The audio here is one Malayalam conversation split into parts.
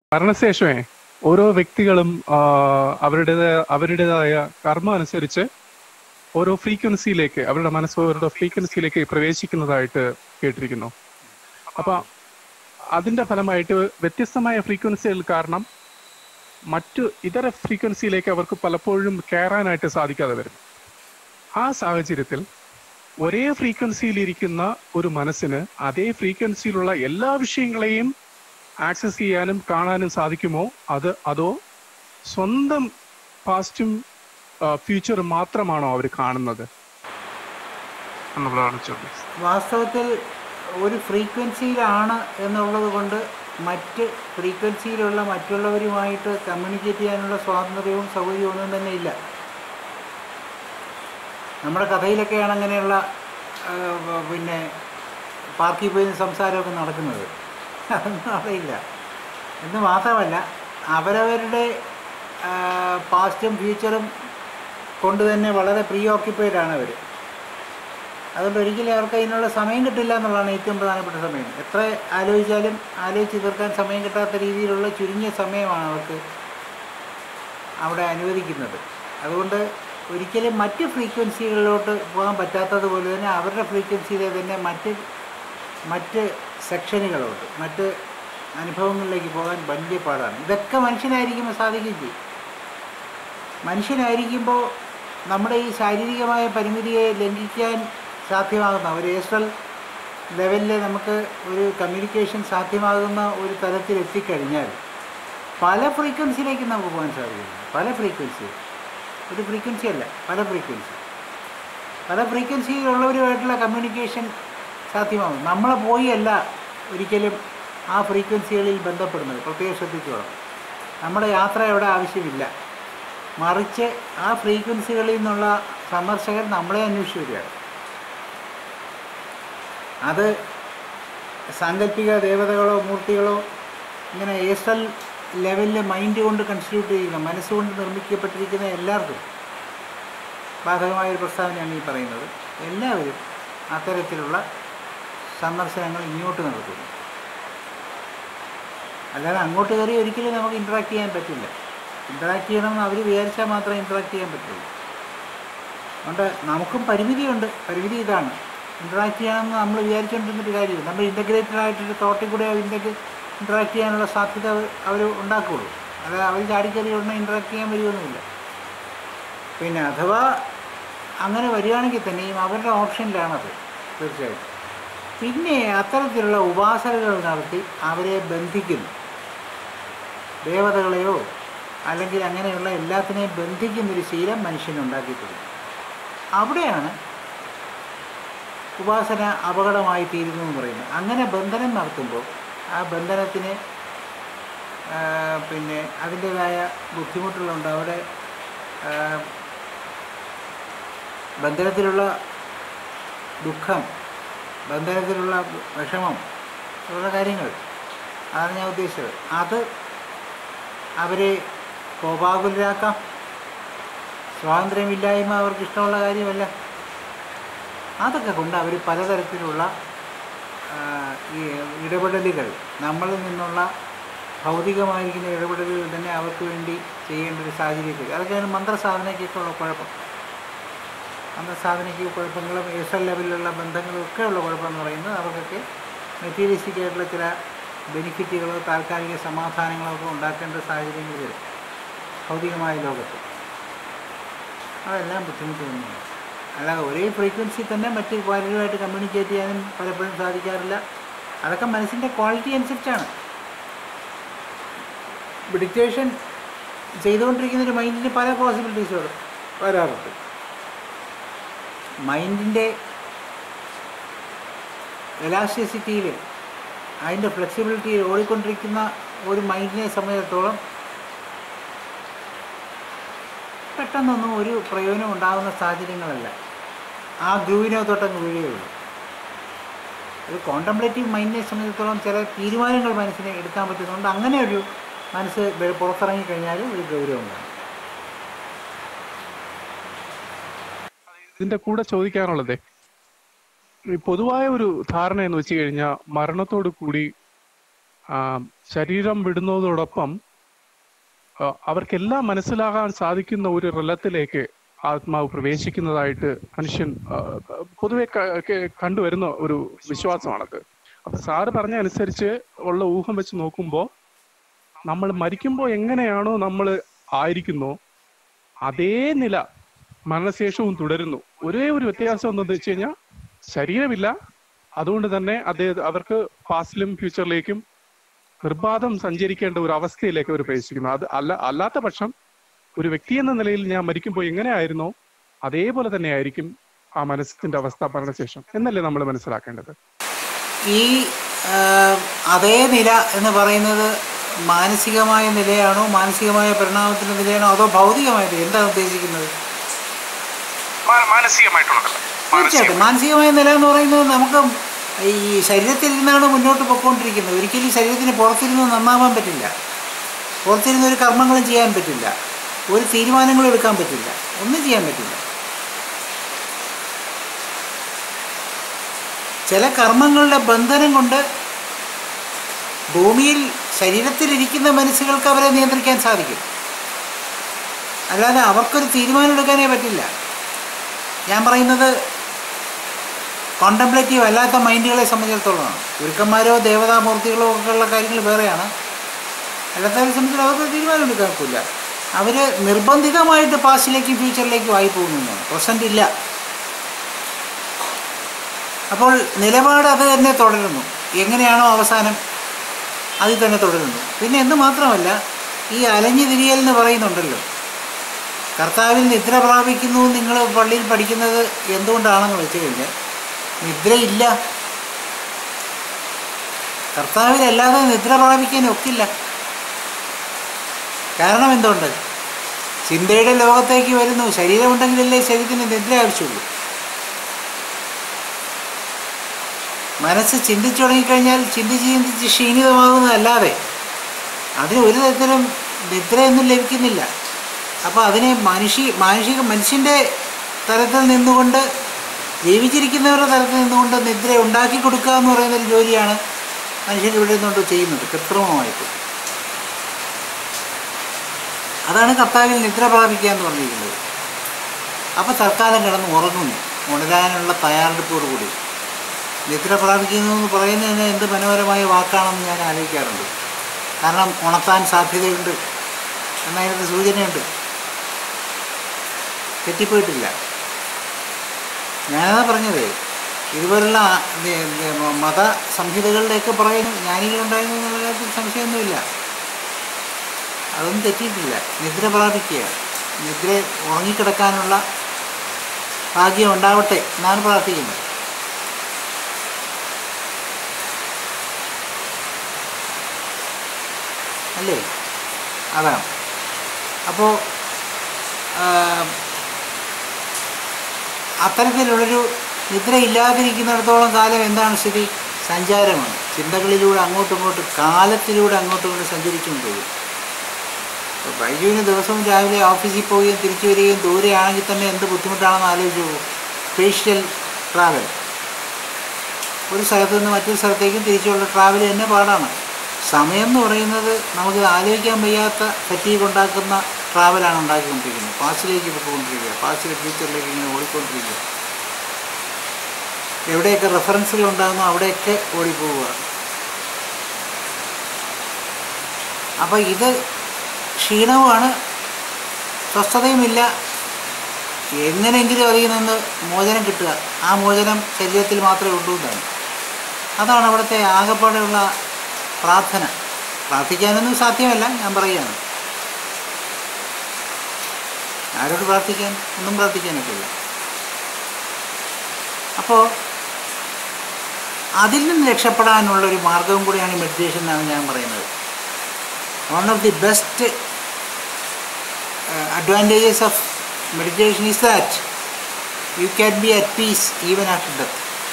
മരണശേഷമേ ഓരോ വ്യക്തികളും ആ, അവരുടേതായ അവരുടേതായ കർമ്മം അനുസരിച്ച് ഓരോ ഫ്രീക്വൻസിയിലേക്ക് അവരുടെ മനസ്സ് അവരുടെ ഫ്രീക്വൻസിയിലേക്ക് പ്രവേശിക്കുന്നതായിട്ട് കേട്ടിരിക്കുന്നു അപ്പൊ അതിന്റെ ഫലമായിട്ട് വ്യത്യസ്തമായ ഫ്രീക്വൻസികൾ കാരണം മറ്റു ഇതര ഫ്രീക്വൻസിയിലേക്ക് അവർക്ക് പലപ്പോഴും കയറാനായിട്ട് സാധിക്കാതെ വരും ആ സാഹചര്യത്തിൽ ഒരേ ഫ്രീക്വൻസിയിൽ ഇരിക്കുന്ന ഒരു മനസ്സിന് അതേ ഫ്രീക്വൻസിയിലുള്ള എല്ലാ വിഷയങ്ങളെയും ആക്സസ് ചെയ്യാനും കാണാനും സാധിക്കുമോ അത് അതോ സ്വന്തം പാസ്റ്റും ഫ്യൂച്ചറും മാത്രമാണോ അവർ കാണുന്നത് എന്നുള്ളതാണ് ചോദ്യം വാസ്തവത്തിൽ ഒരു ഫ്രീക്വൻസിയിലാണ് എന്നുള്ളത് കൊണ്ട് മറ്റ് ഫ്രീക്വൻസിയിലുള്ള മറ്റുള്ളവരുമായിട്ട് കമ്മ്യൂണിക്കേറ്റ് ചെയ്യാനുള്ള സ്വാതന്ത്ര്യവും സൗകര്യവും ഒന്നും തന്നെ ഇല്ല നമ്മുടെ കഥയിലൊക്കെയാണ് അങ്ങനെയുള്ള ആ, വ- പിന്നെ പാർക്കിൽ പോയി സംസാരമൊക്കെ നടക്കുന്നത് അതൊന്നും അറിയില്ല എന്ന് മാത്രമല്ല അവരവരുടെ പാസ്റ്റും ഫ്യൂച്ചറും കൊണ്ട് തന്നെ വളരെ പ്രീ ഓക്യുപ്പൈഡ് ആണ് അവർ അതുകൊണ്ട് ഒരിക്കലും അവർക്ക് അതിനുള്ള സമയം കിട്ടില്ല എന്നുള്ളതാണ് ഏറ്റവും പ്രധാനപ്പെട്ട സമയം എത്ര ആലോചിച്ചാലും ആലോചിച്ച് തീർക്കാൻ സമയം കിട്ടാത്ത രീതിയിലുള്ള ചുരുങ്ങിയ സമയമാണ് അവർക്ക് അവിടെ അനുവദിക്കുന്നത് അതുകൊണ്ട് ഒരിക്കലും മറ്റ് ഫ്രീക്വൻസികളിലോട്ട് പോകാൻ പറ്റാത്തതുപോലെ തന്നെ അവരുടെ ഫ്രീക്വൻസിയിലെ തന്നെ മറ്റ് മറ്റ് സെക്ഷനുകളോട്ട് മറ്റ് അനുഭവങ്ങളിലേക്ക് പോകാൻ വലിയ പാടാണ് ഇതൊക്കെ മനുഷ്യനായിരിക്കുമ്പോൾ സാധിക്കുകയും ചെയ്യും മനുഷ്യനായിരിക്കുമ്പോൾ നമ്മുടെ ഈ ശാരീരികമായ പരിമിതിയെ ലംഘിക്കാൻ സാധ്യമാകുന്ന ഒരു ഏസ്ട്രൽ ലെവലിൽ നമുക്ക് ഒരു കമ്മ്യൂണിക്കേഷൻ സാധ്യമാകുന്ന ഒരു തലത്തിൽ എത്തിക്കഴിഞ്ഞാൽ പല ഫ്രീക്വൻസിയിലേക്ക് നമുക്ക് പോകാൻ സാധിക്കുന്നു പല ഫ്രീക്വൻസി ഒരു ഫ്രീക്വൻസി അല്ല പല ഫ്രീക്വൻസി പല ഫ്രീക്വൻസിയിലുള്ളവരുമായിട്ടുള്ള കമ്മ്യൂണിക്കേഷൻ സാധ്യമാകും നമ്മളെ പോയി അല്ല ഒരിക്കലും ആ ഫ്രീക്വൻസികളിൽ ബന്ധപ്പെടുന്നത് പ്രത്യേകം ശ്രദ്ധിച്ചോളാം നമ്മുടെ യാത്ര അവിടെ ആവശ്യമില്ല മറിച്ച് ആ ഫ്രീക്വൻസികളിൽ നിന്നുള്ള സന്ദർശകർ നമ്മളെ അന്വേഷിച്ച് വരികയാണ് അത് സാങ്കല്പിക ദേവതകളോ മൂർത്തികളോ ഇങ്ങനെ ഏസ്റ്റൽ ലെവലിൽ മൈൻഡ് കൊണ്ട് കൺസ്റ്റിറ്റ്യൂട്ട് ചെയ്യുന്ന മനസ്സുകൊണ്ട് നിർമ്മിക്കപ്പെട്ടിരിക്കുന്ന എല്ലാവർക്കും ബാധകമായ ഒരു പ്രസ്താവനയാണ് ഈ പറയുന്നത് എല്ലാവരും അത്തരത്തിലുള്ള സന്ദർശനങ്ങൾ ഇങ്ങോട്ട് നടത്തുന്നു അല്ലാതെ അങ്ങോട്ട് കയറി ഒരിക്കലും നമുക്ക് ഇൻട്രാക്ട് ചെയ്യാൻ പറ്റില്ല ഇൻട്രാക്ട് ചെയ്യണമെന്ന് അവർ വിചാരിച്ചാൽ മാത്രമേ ഇൻട്രാക്ട് ചെയ്യാൻ പറ്റുള്ളൂ അതുകൊണ്ട് നമുക്കും പരിമിതിയുണ്ട് പരിമിതി ഇതാണ് ഇൻട്രാക്ട് ചെയ്യണമെന്ന് നമ്മൾ വിചാരിച്ചുകൊണ്ടിരുന്നിട്ട് കാര്യമില്ല നമ്മൾ ഇൻ്റഗ്രേറ്റഡ് ആയിട്ടൊരു തോട്ടിൽ കൂടെ ഇൻ്റഗ് ഇൻട്രാക്ട് ചെയ്യാനുള്ള സാധ്യത അവർ ഉണ്ടാക്കുകയുള്ളൂ അത് അവർ ചാടിക്കറി ഉടനെ ഇൻട്രാക്ട് ചെയ്യാൻ വരുമൊന്നുമില്ല പിന്നെ അഥവാ അങ്ങനെ വരികയാണെങ്കിൽ തന്നെയും അവരുടെ ഓപ്ഷനിലാണത് തീർച്ചയായിട്ടും പിന്നെ അത്തരത്തിലുള്ള ഉപാസനകൾ നടത്തി അവരെ ബന്ധിക്കുന്നു ദേവതകളെയോ അല്ലെങ്കിൽ അങ്ങനെയുള്ള എല്ലാത്തിനെയും ബന്ധിക്കുന്നൊരു ശീലം മനുഷ്യനുണ്ടാക്കിയിട്ടുണ്ട് അവിടെയാണ് ഉപാസന അപകടമായി തീരുന്നു എന്ന് പറയുന്നത് അങ്ങനെ ബന്ധനം നടത്തുമ്പോൾ ആ ബന്ധനത്തിന് ആ, പിന്നെ അതിൻ്റേതായ ബുദ്ധിമുട്ടുകളുണ്ട് അവിടെ ആ, ബന്ധനത്തിലുള്ള ദുഃഖം ബന്ധനത്തിലുള്ള വിഷമം ഉള്ള കാര്യങ്ങൾ അതാണ് ഞാൻ ഉദ്ദേശിച്ചത് അത് അവരെ കോപാകുലരാക്കാം സ്വാതന്ത്ര്യമില്ലായ്മ അവർക്ക് ഇഷ്ടമുള്ള കാര്യമല്ല അതൊക്കെ കൊണ്ട് അവർ പലതരത്തിലുള്ള ആ, ഈ ഇടപെടലുകൾ നമ്മളിൽ നിന്നുള്ള ഭൗതികമായിരിക്കുന്ന ഇടപെടലുകൾ തന്നെ അവർക്ക് വേണ്ടി ചെയ്യേണ്ട ഒരു സാഹചര്യത്തിൽ അതൊക്കെയാണ് മന്ത്രസാധനയ്ക്കൊക്കെ ഉള്ള കുഴപ്പം മന്ത്രസാധനയ്ക്ക് കുഴപ്പങ്ങളും ഏഷ്യൻ ലെവലിലുള്ള ബന്ധങ്ങളും ഒക്കെ ഉള്ള കുഴപ്പമെന്ന് പറയുന്നത് അവർക്കൊക്കെ മെറ്റീരിയലിസ്റ്റിക് ആയിട്ടുള്ള ചില ബെനിഫിറ്റുകളോ താൽക്കാലിക സമാധാനങ്ങളോ ഒക്കെ ഉണ്ടാക്കേണ്ട സാഹചര്യങ്ങൾ വരും ഭൗതികമായ ലോകത്ത് അതെല്ലാം ബുദ്ധിമുട്ട് തന്നെയാണ് അല്ലാതെ ഒരേ ഫ്രീക്വൻസി തന്നെ മറ്റ് പലരുമായിട്ട് കമ്മ്യൂണിക്കേറ്റ് ചെയ്യാനും പലപ്പോഴും സാധിക്കാറില്ല അതൊക്കെ മനസ്സിൻ്റെ ക്വാളിറ്റി അനുസരിച്ചാണ് മെഡിറ്റേഷൻ ചെയ്തുകൊണ്ടിരിക്കുന്ന ഒരു മൈൻഡിന് പല പോസിബിലിറ്റീസുകൾ വരാറുണ്ട് മൈൻഡിൻ്റെ എലാസ്റ്റിസിറ്റിയിൽ അതിൻ്റെ ഫ്ലെക്സിബിലിറ്റിയിൽ ഓടിക്കൊണ്ടിരിക്കുന്ന ഒരു മൈൻഡിനെ സംബന്ധിച്ചിടത്തോളം പെട്ടെന്നൊന്നും ഒരു പ്രയോജനം ഉണ്ടാകുന്ന സാഹചര്യങ്ങളല്ല ആ ഗ്രൂവിനകത്തോട്ടങ്ങ് വീഴുകയുള്ളൂ ഒരു കോണ്ടംപ്ലേറ്റീവ് മൈൻഡിനെ സംബന്ധിച്ചിടത്തോളം ചില തീരുമാനങ്ങൾ മനസ്സിനെ എടുക്കാൻ പറ്റുന്നതുകൊണ്ട് അങ്ങനെ ഒരു മനസ്സ് വെ- പുറത്തിറങ്ങി കഴിഞ്ഞാൽ ഒരു ഗൗരവം ഉണ്ടാകും ഇതിന്റെ കൂടെ ചോദിക്കാനുള്ളത് ഈ പൊതുവായ ഒരു ധാരണ എന്ന് വെച്ച് കഴിഞ്ഞാൽ മരണത്തോടു കൂടി ആ, ശരീരം വിടുന്നതോടൊപ്പം ആ, അവർക്കെല്ലാം മനസ്സിലാകാൻ സാധിക്കുന്ന ഒരു റലത്തിലേക്ക് ആത്മാവ് പ്രവേശിക്കുന്നതായിട്ട് മനുഷ്യൻ ആ, പൊതുവെ ക- ക- കണ്ടുവരുന്ന ഒരു വിശ്വാസമാണത് അപ്പൊ സാറ് പറഞ്ഞ അനുസരിച്ച് ഉള്ള ഊഹം വെച്ച് നോക്കുമ്പോൾ നമ്മൾ മരിക്കുമ്പോൾ എങ്ങനെയാണോ നമ്മൾ ആയിരിക്കുന്നോ അതേ നില മരണശേഷവും തുടരുന്നു ഒരേ ഒരു വ്യത്യാസം എന്താണെന്ന് വെച്ച് കഴിഞ്ഞാൽ ശരീരമില്ല അതുകൊണ്ട് തന്നെ അദ്ദേഹം അവർക്ക് പാസ്റ്റിലും ഫ്യൂച്ചറിലേക്കും നിർബാധം സഞ്ചരിക്കേണ്ട ഒരു അവസ്ഥയിലേക്ക് അവർ പ്രവേശിക്കുന്നു അത് അല്ല അല്ലാത്ത പക്ഷം ഒരു വ്യക്തി എന്ന നിലയിൽ ഞാൻ മരിക്കുമ്പോൾ എങ്ങനെയായിരുന്നോ അതേപോലെ തന്നെ ആയിരിക്കും ആ മനസ്സിന്റെ അവസ്ഥ മരണശേഷം എന്നല്ലേ നമ്മൾ മനസ്സിലാക്കേണ്ടത് ഈ ആ, അതേ നില എന്ന് പറയുന്നത് മാനസികമായ നിലയാണോ മാനസികമായ പരിണാമത്തിൻ്റെ നിലയാണോ അതോ ഭൗതികമായ നില എന്താണ് ഉദ്ദേശിക്കുന്നത് മാനസികമായിട്ടുള്ളത് തീർച്ചയായിട്ടും മാനസികമായ നില എന്ന് പറയുന്നത് നമുക്ക് ഈ ശരീരത്തിൽ ഇരുന്നാണ് മുന്നോട്ട് പൊയ്ക്കൊണ്ടിരിക്കുന്നത് ഒരിക്കലും ശരീരത്തിന് പുറത്തിരുന്ന് നന്നാവാൻ പറ്റില്ല പുറത്തിരുന്ന് ഒരു കർമ്മങ്ങളും ചെയ്യാൻ പറ്റില്ല ഒരു തീരുമാനങ്ങളും എടുക്കാൻ പറ്റില്ല ഒന്നും ചെയ്യാൻ പറ്റില്ല ചില കർമ്മങ്ങളുടെ ബന്ധനം കൊണ്ട് ഭൂമിയിൽ ശരീരത്തിലിരിക്കുന്ന മനസ്സുകൾക്ക് അവരെ നിയന്ത്രിക്കാൻ സാധിക്കും അല്ലാതെ അവർക്കൊരു തീരുമാനം എടുക്കാനേ പറ്റില്ല ഞാൻ പറയുന്നത് കോണ്ടംപ്ലേറ്റീവ് അല്ലാത്ത മൈൻഡുകളെ സംബന്ധിച്ചിടത്തോളമാണ് ഗുരുക്കന്മാരോ ദേവതാമൂർത്തികളോ ഒക്കെ ഉള്ള കാര്യങ്ങൾ വേറെയാണ് അല്ലാത്തവരെ സംബന്ധിച്ച് അവർക്ക് തീരുമാനം എടുക്കാൻ ഒക്കില്ല അവർ നിർബന്ധിതമായിട്ട് പാസ്റ്റിലേക്കും ഫ്യൂച്ചറിലേക്കും ആയി പോകുന്നതാണ് പ്രസൻ്റ് ഇല്ല അപ്പോൾ നിലപാട് അത് തന്നെ തുടരുന്നു എങ്ങനെയാണോ അവസാനം അതിൽ തന്നെ തുടരുന്നു പിന്നെ എന്ന് മാത്രമല്ല ഈ അലഞ്ഞു തിരിയൽ എന്ന് പറയുന്നുണ്ടല്ലോ കർത്താവിൽ നിദ്ര പ്രാപിക്കുന്നു നിങ്ങൾ പള്ളിയിൽ പഠിക്കുന്നത് എന്തുകൊണ്ടാണെന്ന് വെച്ച് കഴിഞ്ഞാൽ നിദ്രയില്ല കർത്താവിലല്ലാതെ നിദ്ര പ്രാപിക്കാൻ ഒക്കില്ല കാരണം എന്തുകൊണ്ട് ചിന്തയുടെ ലോകത്തേക്ക് വരുന്നു ശരീരമുണ്ടെങ്കിലല്ലേ ശരീരത്തിന് നിദ്ര ആവശ്യമുള്ളൂ മനസ്സ് ചിന്തിച്ചു തുടങ്ങിക്കഴിഞ്ഞാൽ ചിന്തിച്ച് ചിന്തിച്ച് ക്ഷീണിതമാകുന്നതല്ലാതെ അതിന് ഒരു തരത്തിലും നിദ്രയൊന്നും ലഭിക്കുന്നില്ല അപ്പോൾ അതിനെ മനുഷ്യ മാനുഷിക മനുഷ്യൻ്റെ തലത്തിൽ നിന്നുകൊണ്ട് ജീവിച്ചിരിക്കുന്നവരുടെ തലത്തിൽ നിന്നുകൊണ്ട് നിദ്ര ഉണ്ടാക്കി കൊടുക്കുക എന്ന് പറയുന്ന ഒരു ജോലിയാണ് മനുഷ്യർ ഇവിടെ നിന്നുകൊണ്ട് ചെയ്യുന്നത് കൃത്രിമമായിട്ട് അതാണ് കർത്താവിൽ നിദ്ര പ്രാപിക്കുക എന്ന് പറഞ്ഞിരിക്കുന്നത് അപ്പോൾ തൽക്കാലം കിടന്ന് ഉറങ്ങുന്നു ഉണരാനുള്ള തയ്യാറെടുപ്പോടുകൂടി നിദ്ര പ്രാപിക്കുന്നു എന്ന് പറയുന്നതിന് എന്ത് മനോഹരമായ വാക്കാണെന്ന് ഞാൻ ആലോചിക്കാറുണ്ട് കാരണം ഉണർത്താൻ സാധ്യതയുണ്ട് എന്നതിനൊരു സൂചനയുണ്ട് തെറ്റിപ്പോയിട്ടില്ല ഞാനതാ പറഞ്ഞത് ഇതുപോലുള്ള നി- നി- മത സംഹിതകളിലൊക്കെ പറയുന്നു ജ്ഞാനികളുണ്ടായിരുന്നു എന്നുള്ള കാര്യത്തിൽ സംശയമൊന്നുമില്ല അതൊന്നും തെറ്റിയിട്ടില്ല നിദ്ര പ്രാപിക്കുക നിദ്ര ഉറങ്ങിക്കിടക്കാനുള്ള ഭാഗ്യം ഉണ്ടാവട്ടെ എന്നാണ് പ്രാർത്ഥിക്കുന്നത് അല്ലേ അതാണ് അപ്പോൾ അത്തരത്തിലുള്ളൊരു നിദ്ര ഇല്ലാതിരിക്കുന്നിടത്തോളം കാലം എന്താണ് സ്ഥിതി സഞ്ചാരമാണ് ചിന്തകളിലൂടെ അങ്ങോട്ടും ഇങ്ങോട്ടും കാലത്തിലൂടെ അങ്ങോട്ടും ഇങ്ങോട്ടും സഞ്ചരിച്ചുകൊണ്ട് പോകും ഇപ്പോൾ ബൈജുവിന് ദിവസവും രാവിലെ ഓഫീസിൽ പോവുകയും തിരിച്ചു വരികയും ദൂരെയാണെങ്കിൽ തന്നെ എന്ത് ബുദ്ധിമുട്ടാണെന്ന് ആലോചിച്ചു സ്പേഷ്യൽ ട്രാവൽ ഒരു സ്ഥലത്ത് നിന്ന് മറ്റൊരു സ്ഥലത്തേക്കും തിരിച്ചുള്ള ട്രാവൽ തന്നെ പാടാണ് സമയം എന്ന് പറയുന്നത് നമുക്ക് ആലോചിക്കാൻ വയ്യാത്ത ഫറ്റീഗ് ഉണ്ടാക്കുന്ന ട്രാവലാണ് ഉണ്ടാക്കിക്കൊണ്ടിരിക്കുന്നത് പാസ്റ്റിലേക്ക് പോയിക്കൊണ്ടിരിക്കുക പാസ്റ്റിലെ ഫ്യൂച്ചറിലേക്ക് ഇങ്ങനെ ഓടിക്കൊണ്ടിരിക്കുക എവിടെയൊക്കെ റെഫറൻസുകൾ ഉണ്ടാകുന്നു അവിടെയൊക്കെ ഓടിപ്പോവുക അപ്പോൾ ഇത് ക്ഷീണവുമാണ് സ്വസ്ഥതയുമില്ല എങ്ങനെയെങ്കിലും അതിൽ നിന്ന് മോചനം കിട്ടുക ആ മോചനം ശരീരത്തിൽ മാത്രമേ ഉള്ളൂ എന്നാണ് അതാണ് അവിടുത്തെ ആകെപ്പാടെയുള്ള പ്രാർത്ഥന പ്രാർത്ഥിക്കാനൊന്നും സാധ്യമല്ല ഞാൻ പറയുകയാണ് ആരോട് പ്രാർത്ഥിക്കാൻ ഒന്നും പ്രാർത്ഥിക്കാനൊക്കില്ല അപ്പോൾ അതിൽ നിന്ന് രക്ഷപ്പെടാനുള്ളൊരു മാർഗവും കൂടിയാണ് ഈ മെഡിറ്റേഷൻ എന്നാണ് ഞാൻ പറയുന്നത് one of the best advantages of meditation is that you can be at peace even after death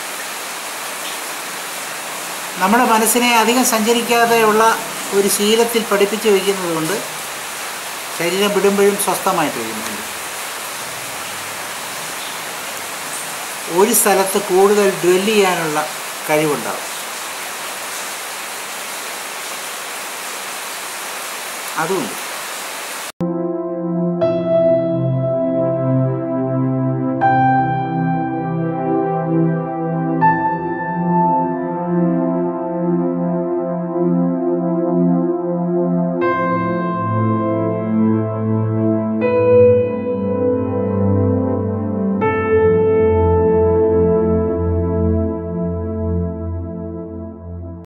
നമ്മുടെ മനസ്സിനെ അധികം സഞ്ചരിക്കാതെയുള്ള ഒരു ശീലത്തിൽ പഠിപ്പിച്ചു വയ്ക്കുന്നത് കൊണ്ട് ശരീരം വിടുമ്പോഴും സ്വസ്ഥമായിട്ടിരിക്കുന്നുണ്ട് ഒരു സ്ഥലത്ത് കൂടുതൽ ഡ്വെല് ചെയ്യാനുള്ള കഴിവുണ്ടാവും അതുമുണ്ട്